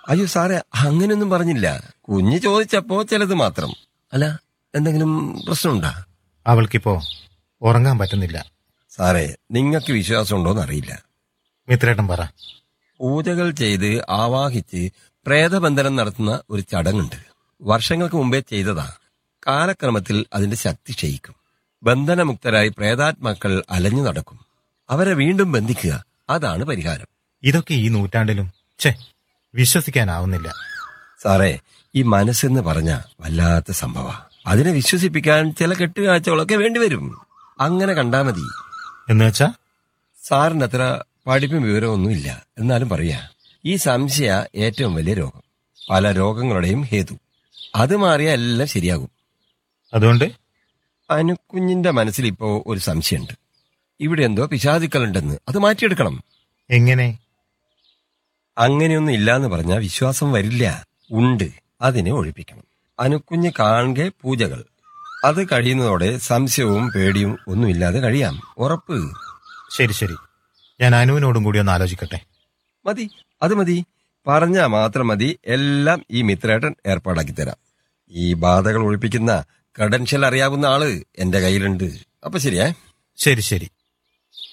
അയ്യോ സാറേ അങ്ങനെയൊന്നും പറഞ്ഞില്ല കുഞ്ഞ് ചോദിച്ചപ്പോ ചിലത് മാത്രം അല്ല എന്തെങ്കിലും പ്രശ്നമുണ്ടാ അവൾക്കിപ്പോ ഉറങ്ങാൻ പറ്റുന്നില്ല സാറേ നിങ്ങൾക്ക് വിശ്വാസമുണ്ടോന്ന് അറിയില്ല മിത്രേട്ടൻ പറ പൂജകൾ ചെയ്ത് ആവാഹിച്ച് പ്രേതബന്ധനം നടത്തുന്ന ഒരു ചടങ്ങുണ്ട് വർഷങ്ങൾക്ക് മുമ്പേ ചെയ്തതാ കാലക്രമത്തിൽ അതിന്റെ ശക്തി ക്ഷയിക്കും ബന്ധനമുക്തരായി പ്രേതാത്മാക്കൾ അലഞ്ഞു നടക്കും അവരെ വീണ്ടും ബന്ധിക്കുക അതാണ് പരിഹാരം ഇതൊക്കെ ഈ നൂറ്റാണ്ടിലും ഛേ വിശ്വസിക്കാനാവുന്നില്ല സാറേ ഈ മനസ്സെന്ന് പറഞ്ഞ വല്ലാത്ത സംഭവ അതിനെ വിശ്വസിപ്പിക്കാൻ ചില കെട്ടുകാഴ്ചകളൊക്കെ വേണ്ടിവരും അങ്ങനെ കണ്ടാ മതി എന്നുവെച്ചാ സാറിന് അത്ര പഠിപ്പും വിവരമൊന്നുമില്ല എന്നാലും പറയാ ഈ സംശയ ഏറ്റവും വലിയ രോഗം പല രോഗങ്ങളുടെയും ഹേതു അത് മാറിയാൽ എല്ലാം ശരിയാകും അതുകൊണ്ട് അനുക്കുഞ്ഞിന്റെ മനസ്സിൽ ഇപ്പോ ഒരു സംശയമുണ്ട് ഇവിടെ എന്തോ പിശാചുക്കളുണ്ടെന്ന് അത് മാറ്റിയെടുക്കണം എങ്ങനെ അങ്ങനെയൊന്നും ഇല്ലാന്ന് പറഞ്ഞാൽ വിശ്വാസം വരില്ല ഉണ്ട് അതിനെ ഒഴിപ്പിക്കണം അനുക്കുഞ്ഞ് കാണെ പൂജകൾ അത് കഴിയുന്നതോടെ സംശയവും പേടിയും ഒന്നുമില്ലാതെ കഴിയാം ഉറപ്പ് ശരി ശരി ഞാൻ അനുവിനോടും കൂടി ഒന്ന് ആലോചിക്കട്ടെ മതി അത് മതി പറഞ്ഞാ മാത്രം മതി എല്ലാം ഈ മിത്രേട്ടൻ ഏർപ്പാടാക്കി തരാം ഈ ബാധകൾ ഒഴിപ്പിക്കുന്ന ക്രെഡൻഷ്യൽ അറിയാവുന്ന ആള് എന്റെ കയ്യിലുണ്ട് അപ്പൊ ശരിയേ ശരി ശരി